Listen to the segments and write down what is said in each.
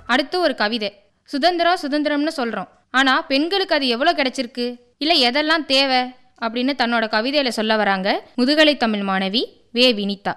அடுத்து ஒரு கவிதை சுதந்திரம் சுதந்திரம்னு சொல்கிறோம் ஆனால் பெண்களுக்கு அது எவ்வளோ கிடைச்சிருக்கு இல்லை எதெல்லாம் தேவை அப்படின்னு தன்னோட கவிதையில் சொல்ல வராங்க முதுகலை தமிழ் மாணவி வே வினிதா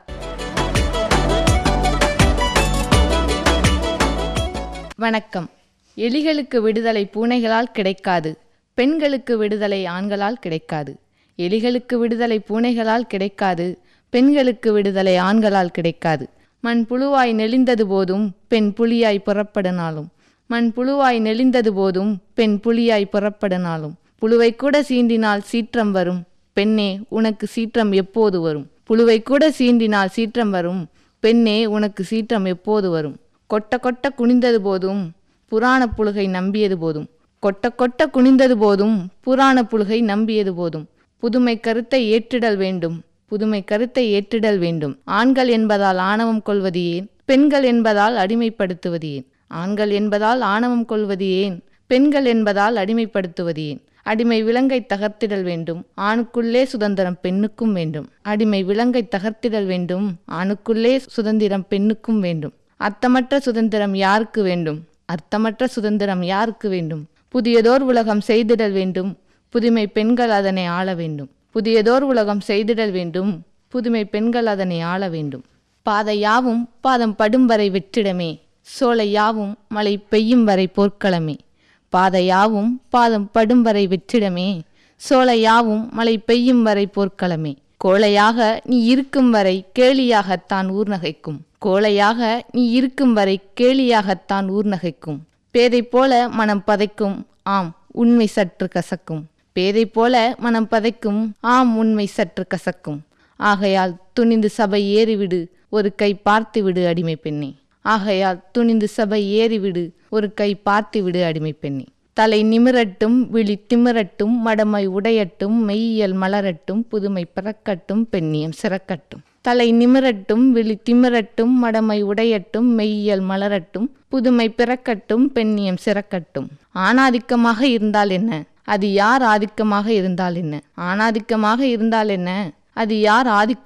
வணக்கம் எலிகளுக்கு விடுதலை பூனைகளால் கிடைக்காது பெண்களுக்கு விடுதலை ஆண்களால் கிடைக்காது எலிகளுக்கு விடுதலை பூனைகளால் கிடைக்காது பெண்களுக்கு விடுதலை ஆண்களால் கிடைக்காது மண் புழுவாய் நெளிந்தது போதும் பெண் புலியாய் புறப்படுனாலும் மண் புழுவாய் நெளிந்தது போதும் பெண் புலியாய் புறப்படுனாலும் புழுவை கூட சீண்டினால் சீற்றம் வரும் பெண்ணே உனக்கு சீற்றம் எப்போது வரும் புழுவை கூட சீண்டினால் சீற்றம் வரும் பெண்ணே உனக்கு சீற்றம் எப்போது வரும் கொட்ட கொட்ட குனிந்தது போதும் புராண புழுகை நம்பியது போதும் கொட்ட கொட்ட குனிந்தது போதும் புராண புழுகை நம்பியது போதும் புதுமை கருத்தை ஏற்றிடல் வேண்டும் புதுமை கருத்தை ஏற்றிடல் வேண்டும் ஆண்கள் என்பதால் ஆணவம் கொள்வது ஏன் பெண்கள் என்பதால் அடிமைப்படுத்துவது ஏன் ஆண்கள் என்பதால் ஆணவம் கொள்வது ஏன் பெண்கள் என்பதால் அடிமைப்படுத்துவது ஏன் அடிமை விலங்கை தகர்த்திடல் வேண்டும் ஆணுக்குள்ளே சுதந்திரம் பெண்ணுக்கும் வேண்டும் அடிமை விலங்கை தகர்த்திடல் வேண்டும் ஆணுக்குள்ளே சுதந்திரம் பெண்ணுக்கும் வேண்டும் அர்த்தமற்ற சுதந்திரம் யாருக்கு வேண்டும் அர்த்தமற்ற சுதந்திரம் யாருக்கு வேண்டும் புதியதோர் உலகம் செய்திடல் வேண்டும் புதுமை பெண்கள் அதனை ஆள வேண்டும் புதியதோர் உலகம் செய்திடல் வேண்டும் புதுமை பெண்கள் அதனை ஆள வேண்டும் பாதை யாவும் பாதம் படும் வரை வெற்றிடமே சோலை யாவும் மழை பெய்யும் வரை போர்க்களமே பாதை யாவும் பாதம் படும் வரை வெற்றிடமே சோலை யாவும் மழை பெய்யும் வரை போர்க்களமே கோழையாக நீ இருக்கும் வரை கேலியாகத்தான் ஊர் நகைக்கும் கோழையாக நீ இருக்கும் வரை கேலியாகத்தான் ஊர் நகைக்கும் பேதை போல மனம் பதைக்கும் ஆம் உண்மை சற்று கசக்கும் பேதை போல மனம் பதைக்கும் ஆம் உண்மை சற்று கசக்கும் ஆகையால் துணிந்து சபை ஏறிவிடு ஒரு கை பார்த்து விடு அடிமை பெண்ணே ஆகையால் துணிந்து சபை ஏறிவிடு ஒரு கை பார்த்து விடு அடிமை பெண்ணே தலை நிமிரட்டும் விழி திமிரட்டும் மடமை உடையட்டும் மெய்யியல் மலரட்டும் புதுமை பிறக்கட்டும் பெண்ணியம் சிறக்கட்டும் தலை நிமிரட்டும் விழி திமிரட்டும் மடமை உடையட்டும் மெய்யியல் மலரட்டும் புதுமை பிறக்கட்டும் பெண்ணியம் சிறக்கட்டும் ஆணாதிக்கமாக இருந்தால் என்ன அது யார் ஆதிக்கமாக இருந்தால் என்ன ஆணாதிக்கமாக இருந்தால் என்ன அது யார் ஆதிக்க